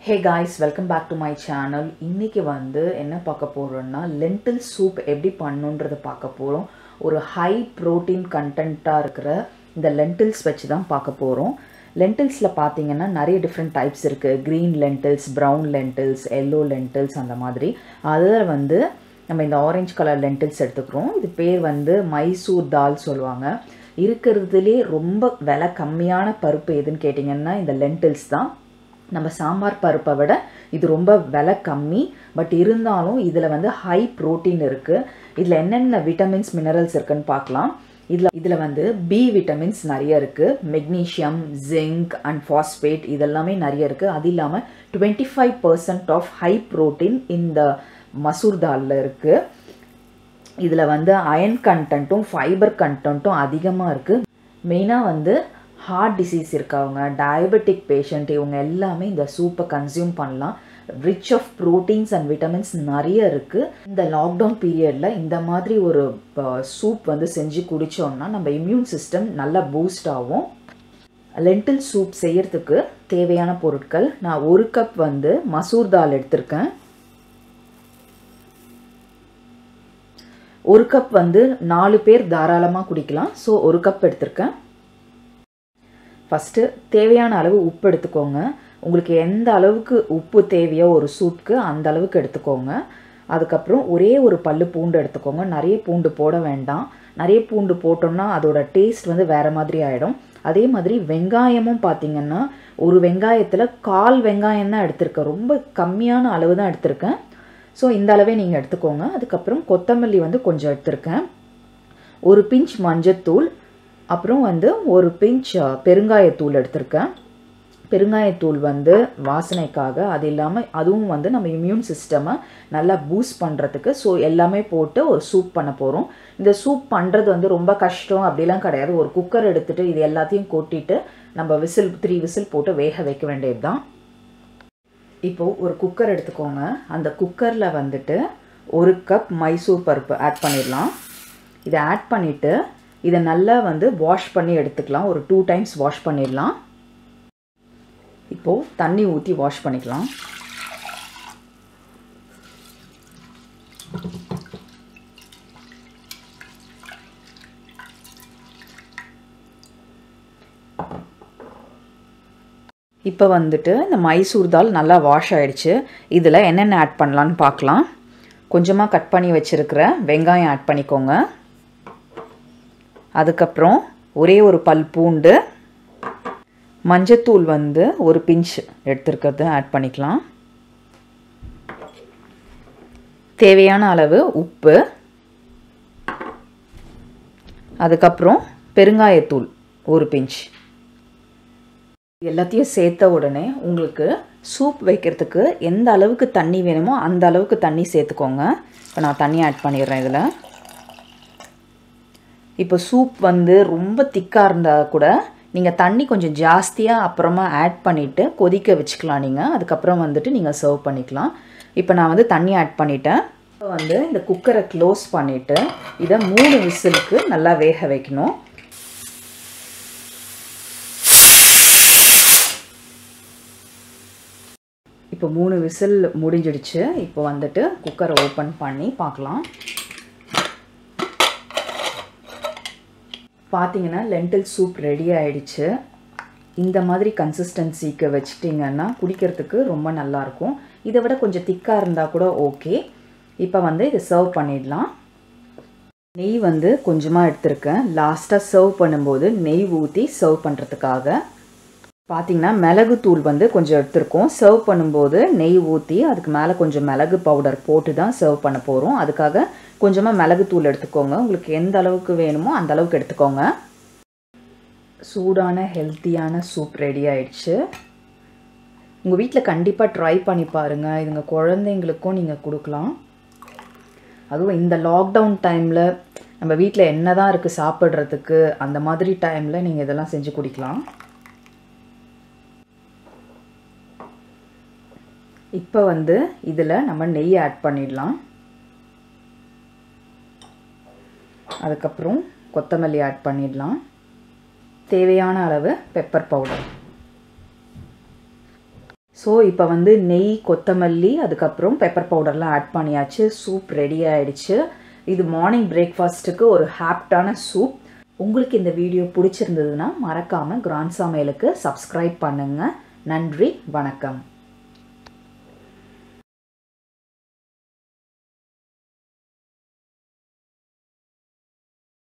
hey guys welcome back to my channel இன்றைக்கி வந்து என்ன பார்க்க போகிறோம்னா லென்டில் சூப் எப்படி பண்ணுன்றதை பார்க்க போகிறோம் ஒரு ஹை ப்ரோட்டீன் கண்டென்ட்டாக இருக்கிற இந்த லென்டில்ஸ் வச்சு தான் பார்க்க போகிறோம் லென்டில்ஸில் பார்த்தீங்கன்னா நிறைய டிஃப்ரெண்ட் டைப்ஸ் இருக்குது green lentils brown lentils yellow lentils அந்த மாதிரி அதில் வந்து நம்ம இந்த ஆரஞ்சு கலர் லென்டில்ஸ் எடுத்துக்கிறோம் இது பேர் வந்து மைசூர் தால் சொல்லுவாங்க இருக்கிறதுலே ரொம்ப விலை கம்மியான பருப்பு எதுன்னு கேட்டிங்கன்னா இந்த லென்டில்ஸ் தான் நம்ம சாம்பார் பருப்பை விட இது ரொம்ப விலை கம்மி பட் இருந்தாலும் இதில் வந்து ஹை ப்ரோட்டீன் இருக்குது இதில் என்னென்ன விட்டமின்ஸ் மினரல்ஸ் இருக்குன்னு பார்க்கலாம் இதில் இதில் வந்து பி விட்டமின்ஸ் நிறைய இருக்குது மெக்னீஷியம் ஜிங்க் அண்ட் ஃபாஸ்பேட் இதெல்லாமே நிறைய இருக்குது அது இல்லாமல் twenty five percent of high protein இந்த மசூர் தாலில் இருக்குது இதில் வந்து அயன் கண்டென்ட்டும் ஃபைபர் கண்டென்ட்டும் அதிகமாக இருக்குது மெயினாக வந்து ஹார்ட் டிசீஸ் இருக்கவங்க டயபெட்டிக் பேஷண்ட் இவங்க எல்லாமே இந்த சூப்பை கன்சியூம் பண்ணலாம் rich of proteins and vitamins நிறைய இருக்குது இந்த லாக்டவுன் பீரியடில் இந்த மாதிரி ஒரு சூப் வந்து செஞ்சு குடித்தோம்னா நம்ம இம்யூன் சிஸ்டம் நல்லா பூஸ்ட் ஆகும் லென்டில் சூப் செய்யறதுக்கு தேவையான பொருட்கள் நான் ஒரு கப் வந்து மசூர் தால் எடுத்திருக்கேன் ஒரு கப் வந்து நாலு பேர் தாராளமாக குடிக்கலாம் ஸோ ஒரு கப் எடுத்திருக்கேன் ஃபஸ்ட்டு தேவையான அளவு உப்பு எடுத்துக்கோங்க உங்களுக்கு எந்த அளவுக்கு உப்பு தேவையோ ஒரு சூப்புக்கு அந்த அளவுக்கு எடுத்துக்கோங்க அதுக்கப்புறம் ஒரே ஒரு பல்லு பூண்டு எடுத்துக்கோங்க நிறைய பூண்டு போட வேண்டாம் நிறைய பூண்டு போட்டோம்னா அதோட டேஸ்ட் வந்து வேறு மாதிரி ஆகிடும் அதே மாதிரி வெங்காயமும் பார்த்திங்கன்னா ஒரு வெங்காயத்தில் கால் வெங்காயம் தான் எடுத்திருக்கேன் ரொம்ப கம்மியான அளவு தான் எடுத்திருக்கேன் ஸோ இந்த அளவே நீங்கள் எடுத்துக்கோங்க அதுக்கப்புறம் கொத்தமல்லி வந்து கொஞ்சம் எடுத்திருக்கேன் ஒரு பிஞ்ச் மஞ்சத்தூள் அப்புறம் வந்து ஒரு பிஞ்ச் பெருங்காயத்தூள் எடுத்திருக்கேன் பெருங்காயத்தூள் வந்து வாசனைக்காக அது இல்லாமல் அதுவும் வந்து நம்ம இம்யூன் சிஸ்டமை நல்லா பூஸ்ட் பண்ணுறதுக்கு ஸோ எல்லாமே போட்டு ஒரு சூப் பண்ண போகிறோம் இந்த சூப் பண்ணுறது வந்து ரொம்ப கஷ்டம் அப்படிலாம் கிடையாது ஒரு குக்கர் எடுத்துகிட்டு இது எல்லாத்தையும் கொட்டிட்டு நம்ம விசில் த்ரீ விசில் போட்டு வேக வைக்க வேண்டியது தான் இப்போது ஒரு குக்கர் எடுத்துக்கோங்க அந்த குக்கரில் வந்துட்டு ஒரு கப் மைசூர் பருப்பு ஆட் பண்ணிடலாம் இதை ஆட் பண்ணிவிட்டு இதை நல்லா வந்து வாஷ் பண்ணி எடுத்துக்கலாம் ஒரு டூ டைம்ஸ் வாஷ் பண்ணிடலாம் இப்போது தண்ணி ஊற்றி வாஷ் பண்ணிக்கலாம் இப்போ வந்துட்டு இந்த மைசூர் தால் நல்லா வாஷ் ஆகிடுச்சு இதில் என்னென்ன ஆட் பண்ணலான்னு பார்க்கலாம் கொஞ்சமாக கட் பண்ணி வச்சுருக்கிற வெங்காயம் ஆட் பண்ணிக்கோங்க அதுக்கப்புறம் ஒரே ஒரு பல் பூண்டு மஞ்சத்தூள் வந்து ஒரு பிஞ்ச் எடுத்துருக்கிறது ஆட் பண்ணிக்கலாம் தேவையான அளவு உப்பு அதுக்கப்புறம் பெருங்காயத்தூள் ஒரு பிஞ்ச் எல்லாத்தையும் சேர்த்த உடனே உங்களுக்கு சூப் வைக்கிறதுக்கு எந்த அளவுக்கு தண்ணி வேணுமோ அந்த அளவுக்கு தண்ணி சேர்த்துக்கோங்க இப்போ நான் தண்ணி ஆட் பண்ணிடுறேன் இதில் இப்போ சூப் வந்து ரொம்ப திக்காக இருந்தால் கூட நீங்கள் தண்ணி கொஞ்சம் ஜாஸ்தியாக அப்புறமா ஆட் பண்ணிவிட்டு கொதிக்க வச்சுக்கலாம் நீங்கள் அதுக்கப்புறம் வந்துட்டு நீங்கள் சர்வ் பண்ணிக்கலாம் இப்போ நான் வந்து தண்ணி ஆட் பண்ணிட்டேன் இப்போ வந்து இந்த குக்கரை க்ளோஸ் பண்ணிவிட்டு இதை மூணு விசிலுக்கு நல்லா வேக வைக்கணும் இப்போ மூணு விசில் முடிஞ்சிடுச்சு இப்போ வந்துட்டு குக்கரை ஓப்பன் பண்ணி பார்க்கலாம் பார்த்தீங்கன்னா லென்டில் சூப் ரெடி ஆயிடுச்சு இந்த மாதிரி கன்சிஸ்டன்சிக்கு வச்சிட்டிங்கன்னா குடிக்கிறதுக்கு ரொம்ப நல்லாயிருக்கும் இதை விட கொஞ்சம் திக்காக இருந்தால் கூட ஓகே இப்போ வந்து இதை சர்வ் பண்ணிடலாம் நெய் வந்து கொஞ்சமாக எடுத்திருக்கேன் லாஸ்ட்டாக சர்வ் பண்ணும்போது நெய் ஊற்றி சர்வ் பண்ணுறதுக்காக பார்த்தீங்கன்னா மிளகு தூள் வந்து கொஞ்சம் எடுத்திருக்கோம் சர்வ் பண்ணும்போது நெய் ஊற்றி அதுக்கு மேலே கொஞ்சம் மிளகு பவுடர் போட்டு தான் சர்வ் பண்ண போகிறோம் அதுக்காக கொஞ்சமாக மிளகு தூள் எடுத்துக்கோங்க உங்களுக்கு எந்த அளவுக்கு வேணுமோ அந்த அளவுக்கு எடுத்துக்கோங்க சூடான ஹெல்த்தியான சூப் ரெடி ஆயிடுச்சு உங்கள் வீட்டில் கண்டிப்பாக ட்ரை பண்ணி பாருங்கள் இதுங்க குழந்தைங்களுக்கும் நீங்கள் கொடுக்கலாம் அதுவும் இந்த லாக்டவுன் டைமில் நம்ம வீட்டில் என்ன தான் இருக்குது சாப்பிட்றதுக்கு அந்த மாதிரி டைமில் நீங்கள் இதெல்லாம் செஞ்சு குடிக்கலாம் இப்போ வந்து இதில் நம்ம நெய் ஆட் பண்ணிடலாம் அதுக்கப்புறம் கொத்தமல்லி ஆட் பண்ணிடலாம் தேவையான அளவு பெப்பர் பவுடர் ஸோ இப்போ வந்து நெய் கொத்தமல்லி அதுக்கப்புறம் பெப்பர் பவுடர்லாம் ஆட் பண்ணியாச்சு சூப் ரெடி ஆயிடுச்சு இது மார்னிங் பிரேக்ஃபாஸ்ட்டுக்கு ஒரு ஹாப்டான சூப் உங்களுக்கு இந்த வீடியோ பிடிச்சிருந்ததுன்னா மறக்காமல் கிராண்ட் சமையலுக்கு சப்ஸ்கிரைப் பண்ணுங்கள் நன்றி வணக்கம்